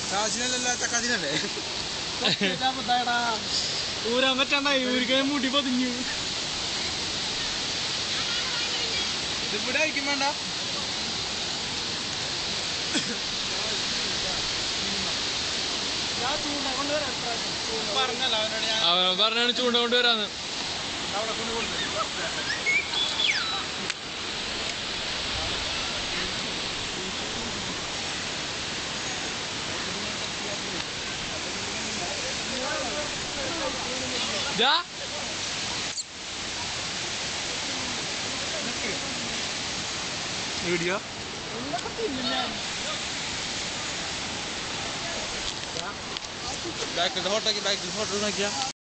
കാശിനല്ല ചക്കാതിനല്ലേ ഊരാൻ പറ്റാണ്ടായി ഊരിക്കാൻ മുടി പതിഞ്ഞു ഇതിവിടെ ആയിരിക്കും വേണ്ട പറഞ്ഞല്ല അവനോട് ഞാൻ അവൻ പറഞ്ഞാണ് ചൂണ്ട കൊണ്ടുവരാന്ന് അവിടെ കൊണ്ട് കൊടുത്തു ദാ വീഡിയോ ബാക്കിൽ ഫോട്ടോ ബാക്കിൽ ഫോട്ടോ നോക്കിയാ